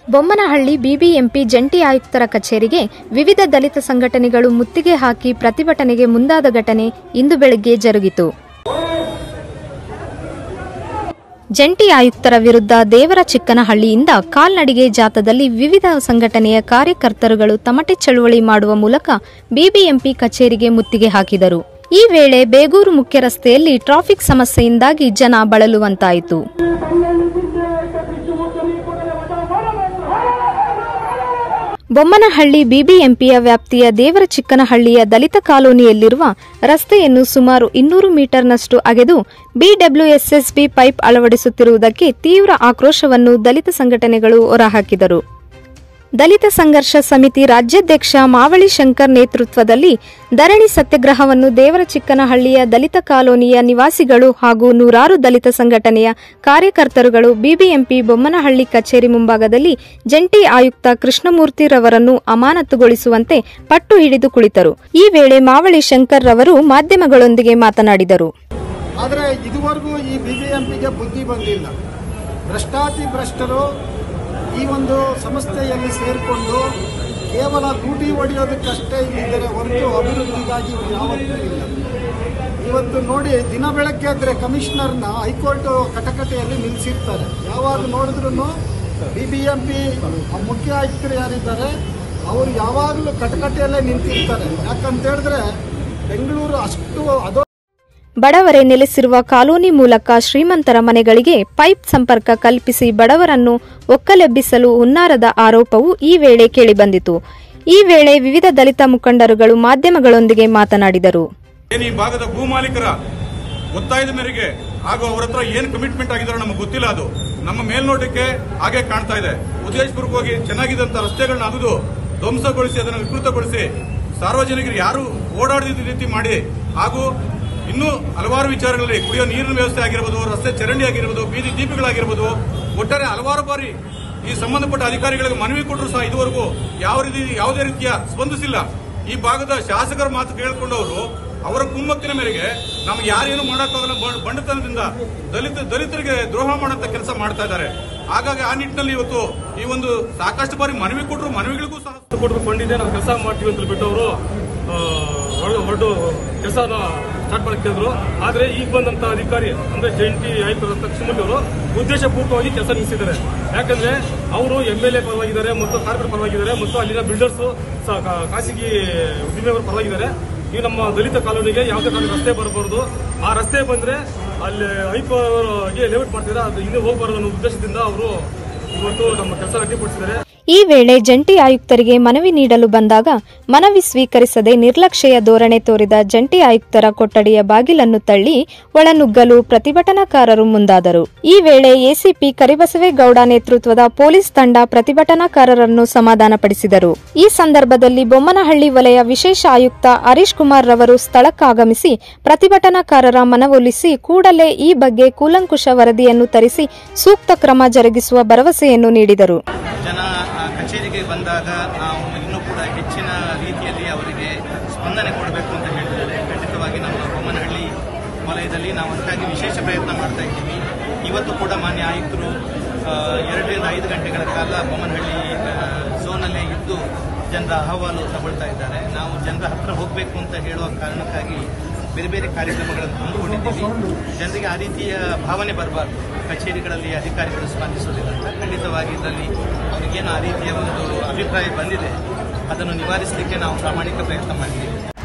Bommanahalli BBMP ಜಂಟಿ ಆಯುಕ್ತರ ಕಚೇರಿಗೆ ವಿವಿಧ ದಲಿತ ಸಂಘಟನೆಗಳು ಮುತ್ತಿಗೆ ಹಾಕಿ ಪ್ರತಿಭಟನೆಗೆ ಮುಂದಾದ ಘಟನೆ ಇಂದು ಬೆಳಗ್ಗೆ ಜರುಗಿತು ಜಂಟಿ ಆಯುಕ್ತರ ವಿರುದ್ಧ ದೇವರ ಚಿಕ್ಕನಹಳ್ಳಿಯಿಂದ ಕಾಲ್ನಡಿಗೆ ಜಾಥಾದಲ್ಲಿ ವಿವಿಧ ಸಂಘಟನೆಯ ಕಾರ್ಯಕರ್ತರುಗಳು ತಮಟೆ ಚಳುವಳಿ ಮಾಡುವ ಮೂಲಕ ಬಿಬಿಎಂಪಿ ಕಚೇರಿಗೆ ಮುತ್ತಿಗೆ ಹಾಕಿದರು ಈ ವೇಳೆ ಬೇಗೂರು ಮುಖ್ಯ ರಸ್ತೆಯಲ್ಲಿ ಟ್ರಾಫಿಕ್ ಸಮಸ್ಯೆಯಿಂದಾಗಿ ಜನ ಬಳಲುವಂತಾಯಿತು ಬೊಮ್ಮನಹಳ್ಳಿ ಬಿಬಿಎಂಪಿಯ ವ್ಯಾಪ್ತಿಯ ದೇವರ ಚಿಕ್ಕನಹಳ್ಳಿಯ ದಲಿತ ಕಾಲೋನಿಯಲ್ಲಿರುವ ರಸ್ತೆಯನ್ನು ಸುಮಾರು ಇನ್ನೂರು ಮೀಟರ್ನಷ್ಟು ಅಗೆದು ಬಿಡಬ್ಲ್ಯೂಎಸ್ಎಸ್ಬಿ ಪೈಪ್ ಅಳವಡಿಸುತ್ತಿರುವುದಕ್ಕೆ ತೀವ್ರ ಆಕ್ರೋಶವನ್ನು ದಲಿತ ಸಂಘಟನೆಗಳು ಹೊರಹಾಕಿದರು ದಲಿತ ಸಂಘರ್ಷ ಸಮಿತಿ ರಾಜ್ಯಾಧ್ಯಕ್ಷ ಮಾವಳಿ ಶಂಕರ್ ನೇತೃತ್ವದಲ್ಲಿ ಧರಣಿ ಸತ್ಯಾಗ್ರಹವನ್ನು ದೇವರ ಚಿಕ್ಕನಹಳ್ಳಿಯ ದಲಿತ ಕಾಲೋನಿಯ ನಿವಾಸಿಗಳು ಹಾಗೂ ನೂರಾರು ದಲಿತ ಸಂಘಟನೆಯ ಕಾರ್ಯಕರ್ತರುಗಳು ಬಿಬಿಎಂಪಿ ಬೊಮ್ಮನಹಳ್ಳಿ ಕಚೇರಿ ಮುಂಭಾಗದಲ್ಲಿ ಜಂಟಿ ಆಯುಕ್ತ ಕೃಷ್ಣಮೂರ್ತಿರವರನ್ನು ಅಮಾನತುಗೊಳಿಸುವಂತೆ ಪಟ್ಟು ಹಿಡಿದು ಕುಳಿತರು ಈ ವೇಳೆ ಮಾವಳಿ ಶಂಕರ್ ರವರು ಮಾಧ್ಯಮಗಳೊಂದಿಗೆ ಮಾತನಾಡಿದರು ಆದರೆ ಇದುವರೆಗೂ ಈ ಬಿ ಬಿ ಎಂ ಪಿಗೆ ಬುದ್ಧಿ ಬಂದಿಲ್ಲ ಭ್ರಷ್ಟಾತಿ ಭ್ರಷ್ಟರು ಈ ಒಂದು ಸಂಸ್ಥೆಯಲ್ಲಿ ಸೇರಿಕೊಂಡು ಕೇವಲ ಲೂಟಿ ಹೊಡೆಯೋದಕ್ಕಷ್ಟೇ ಇಲ್ಲಿದ್ದಾರೆ ಹೊರತು ಅಭಿವೃದ್ಧಿಗಾಗಿ ಇವ್ರು ಯಾವತ್ತೂ ಇಲ್ಲ ಇವತ್ತು ನೋಡಿ ದಿನ ಬೆಳಗ್ಗೆ ಆದರೆ ಕಮಿಷನರ್ನ ಹೈಕೋರ್ಟ್ ಕಟಕಟೆಯಲ್ಲಿ ನಿಲ್ಲಿಸಿರ್ತಾರೆ ಯಾವಾಗ ನೋಡಿದ್ರು ಬಿ ಬಿ ಎಂ ಪಿ ಮುಖ್ಯ ಆಯುಕ್ತರು ಯಾರಿದ್ದಾರೆ ಅವರು ಯಾವಾಗಲೂ ಕಟಕಟೆಯಲ್ಲೇ ನಿಂತಿರ್ತಾರೆ ಯಾಕಂತ ಹೇಳಿದ್ರೆ ಬೆಂಗಳೂರು ಅಷ್ಟು ಅದೋ ಬಡವರೇ ನೆಲೆಸಿರುವ ಕಾಲೋನಿ ಮೂಲಕ ಶ್ರೀಮಂತರ ಮನೆಗಳಿಗೆ ಪೈಪ್ ಸಂಪರ್ಕ ಕಲ್ಪಿಸಿ ಬಡವರನ್ನು ಒಕ್ಕಲೆಬ್ಬಿಸಲು ಹುನ್ನಾರದ ಆರೋಪವು ಈ ವೇಳೆ ಕೇಳಿಬಂದಿತು ಈ ವೇಳೆ ವಿವಿಧ ದಲಿತ ಮುಖಂಡರುಗಳು ಮಾಧ್ಯಮಗಳೊಂದಿಗೆ ಮಾತನಾಡಿದರು ಏನು ಈ ಭಾಗದ ಭೂ ಮಾಲೀಕರ ಒತ್ತಾಯದ ಮೇರೆಗೆ ಹಾಗೂ ಅವರ ಹತ್ರ ಏನು ಕಮಿಟ್ಮೆಂಟ್ ಆಗಿದಾರೋ ನಮಗೆ ಗೊತ್ತಿಲ್ಲ ಅದು ನಮ್ಮ ಮೇಲ್ನೋಟಕ್ಕೆ ಹಾಗೆ ಕಾಣ್ತಾ ಇದೆ ಉದ್ದೇಶಪೂರ್ವಕವಾಗಿ ಚೆನ್ನಾಗಿದ್ದಂತ ರಸ್ತೆಗಳನ್ನ ಅಗದು ಧ್ವಂಸಗೊಳಿಸಿ ಅದನ್ನು ವಿಕೃತಗೊಳಿಸಿ ಸಾರ್ವಜನಿಕರು ಯಾರು ಓಡಾಡದ ರೀತಿ ಮಾಡಿ ಹಾಗೂ ಇನ್ನೂ ಹಲವಾರು ವಿಚಾರಗಳಲ್ಲಿ ಕುಡಿಯೋ ನೀರಿನ ವ್ಯವಸ್ಥೆ ಆಗಿರ್ಬೋದು ರಸ್ತೆ ಚರಂಡಿ ಆಗಿರ್ಬೋದು ಬೀದಿ ದೀಪಗಳಾಗಿರ್ಬೋದು ಒಟ್ಟಾರೆ ಹಲವಾರು ಬಾರಿ ಈ ಸಂಬಂಧಪಟ್ಟ ಅಧಿಕಾರಿಗಳಿಗೆ ಮನವಿ ಕೊಟ್ಟರು ಸಹ ಇದುವರೆಗೂ ಯಾವ ರೀತಿ ಯಾವುದೇ ರೀತಿಯ ಸ್ಪಂದಿಸಿಲ್ಲ ಈ ಭಾಗದ ಶಾಸಕರ ಮಾತು ಕೇಳಿಕೊಂಡವರು ಅವರ ಕುಮ್ಮಕ್ಕಿನ ಮೇರೆಗೆ ನಮ್ಗೆ ಯಾರೇನು ಮಾಡೋಕ್ಕಾಗಲ್ಲ ಬ- ಬಂಡತನದಿಂದ ದಲಿತ ದಲಿತರಿಗೆ ದ್ರೋಹ ಮಾಡಂತ ಕೆಲಸ ಮಾಡ್ತಾ ಇದ್ದಾರೆ ಹಾಗಾಗಿ ಆ ನಿಟ್ಟಿನಲ್ಲಿ ಇವತ್ತು ಈ ಒಂದು ಸಾಕಷ್ಟು ಬಾರಿ ಮನವಿ ಕೊಟ್ಟರು ಮನವಿಗಳಿಗೂ ಸಹ ಕೊಟ್ಟರು ಕೊಂಡಿದೆ ನಾವು ಕೆಲಸ ಮಾಡ್ತೀವಿ ಅಂತ ಬಿಟ್ಟು ಅವರು ಹೊರಟು ಕೆಲಸನ ಸ್ಟಾರ್ಟ್ ಮಾಡಕ್ಕೆ ಹೇಳಿದ್ರು ಆದ್ರೆ ಈಗ ಬಂದಂತ ಅಧಿಕಾರಿ ಅಂದ್ರೆ ಜಂಟಿ ಆಯುಕ್ತರ ತಕ್ಷಣಮೂರ್ತಿ ಅವರು ಉದ್ದೇಶಪೂರ್ವಕವಾಗಿ ಕೆಲಸ ನಿಲ್ಲಿಸಿದ್ದಾರೆ ಯಾಕಂದ್ರೆ ಅವರು ಎಂ ಎಲ್ ಎ ಪರವಾಗಿದ್ದಾರೆ ಮತ್ತು ಕಾರ್ಪೊರೇಟ್ ಪರವಾಗಿದ್ದಾರೆ ಮತ್ತು ಅಲ್ಲಿನ ಬಿಲ್ಡರ್ಸ್ ಖಾಸಗಿ ಉದ್ದಿಮೆಯವರು ಪರವಾಗಿದ್ದಾರೆ ಈ ನಮ್ಮ ದಲಿತ ಕಾಲೋನಿಗೆ ಯಾವುದೇ ಕಾರಣ ರಸ್ತೆ ಬರಬಾರದು ಆ ರಸ್ತೆ ಬಂದ್ರೆ ಅಲ್ಲಿ ಐಪಗೆ ಲೇಔಟ್ ಮಾಡ್ತಿದ್ದಾರೆ ಅದು ಹಿಂದೆ ಹೋಗಬಾರದು ಅನ್ನೋ ಉದ್ದೇಶದಿಂದ ಅವರು ಇವತ್ತು ನಮ್ಮ ಕೆಲಸ ಅಡ್ಡಿಪಡಿಸಿದ್ದಾರೆ ಈ ವೇಳೆ ಜಂಟಿ ಆಯುಕ್ತರಿಗೆ ಮನವಿ ನೀಡಲು ಬಂದಾಗ ಮನವಿ ಸ್ವೀಕರಿಸದೆ ನಿರ್ಲಕ್ಷ್ಯ ಧೋರಣೆ ತೋರಿದ ಜಂಟಿ ಆಯುಕ್ತರ ಕೊಠಡಿಯ ಬಾಗಿಲನ್ನು ತಳ್ಳಿ ಒಳನುಗ್ಗಲು ಪ್ರತಿಭಟನಾಕಾರರು ಮುಂದಾದರು ಈ ವೇಳೆ ಎಸಿಪಿ ಕರಿಬಸವೇಗೌಡ ನೇತೃತ್ವದ ಪೊಲೀಸ್ ತಂಡ ಪ್ರತಿಭಟನಾಕಾರರನ್ನು ಸಮಾಧಾನಪಡಿಸಿದರು ಈ ಸಂದರ್ಭದಲ್ಲಿ ಬೊಮ್ಮನಹಳ್ಳಿ ವಲಯ ವಿಶೇಷ ಆಯುಕ್ತ ಹರೀಶ್ ಕುಮಾರ್ ರವರು ಸ್ಥಳಕ್ಕಾಗಮಿಸಿ ಪ್ರತಿಭಟನಾಕಾರರ ಮನವೊಲಿಸಿ ಕೂಡಲೇ ಈ ಬಗ್ಗೆ ಕೂಲಂಕುಷ ವರದಿಯನ್ನು ತರಿಸಿ ಸೂಕ್ತ ಕ್ರಮ ಜರುಗಿಸುವ ಭರವಸೆಯನ್ನು ನೀಡಿದರು ಜನ ಆ, ಕಚೇರಿಗೆ ಬಂದಾಗ ನಾವು ಇನ್ನೂ ಕೂಡ ಹೆಚ್ಚಿನ ರೀತಿಯಲ್ಲಿ ಅವರಿಗೆ ಸ್ಪಂದನೆ ಕೊಡಬೇಕು ಅಂತ ಹೇಳಿದ್ದಾರೆ ಖಂಡಿತವಾಗಿ ನಮ್ಮ ಬೊಮ್ಮನಹಳ್ಳಿ ವಲಯದಲ್ಲಿ ನಾವು ಅದಕ್ಕಾಗಿ ವಿಶೇಷ ಪ್ರಯತ್ನ ಮಾಡ್ತಾ ಇದ್ದೀವಿ ಇವತ್ತು ಕೂಡ ಮಾನ್ಯ ಆಯುಕ್ತರು ಆ, ಎರಡರಿಂದ ಐದು ಗಂಟೆಗಳ ಕಾಲ ಬೊಮ್ಮನಹಳ್ಳಿ ಆ, ಝೋನಲ್ಲೇ ಇದ್ದು ಜನರ ಅಹವಾಲು ತಗೊಳ್ತಾ ಇದ್ದಾರೆ ನಾವು ಜನರ ಹತ್ರ ಹೋಗಬೇಕು ಅಂತ ಹೇಳುವ ಕಾರಣಕ್ಕಾಗಿ ಬೇರೆ ಬೇರೆ ಕಾರ್ಯಕ್ರಮಗಳನ್ನು ಹಮ್ಮಿಕೊಂಡಿದ್ದೀವಿ ಜನರಿಗೆ ಆ ರೀತಿಯ ಭಾವನೆ ಬರಬಾರ್ದು ಕಚೇರಿಗಳಲ್ಲಿ ಅಧಿಕಾರಿಗಳು ಸ್ಪಂದಿಸೋದಿಲ್ಲ ಅಂತ ಖಂಡಿತವಾಗಿ ಇದರಲ್ಲಿ ಅವರಿಗೇನು ಆ ರೀತಿಯ ಒಂದು ಅಭಿಪ್ರಾಯ ಬಂದಿದೆ ಅದನ್ನು ನಿವಾರಿಸಲಿಕ್ಕೆ ನಾವು ಪ್ರಾಮಾಣಿಕ ಪ್ರಯತ್ನ ಮಾಡಿದ್ದೀವಿ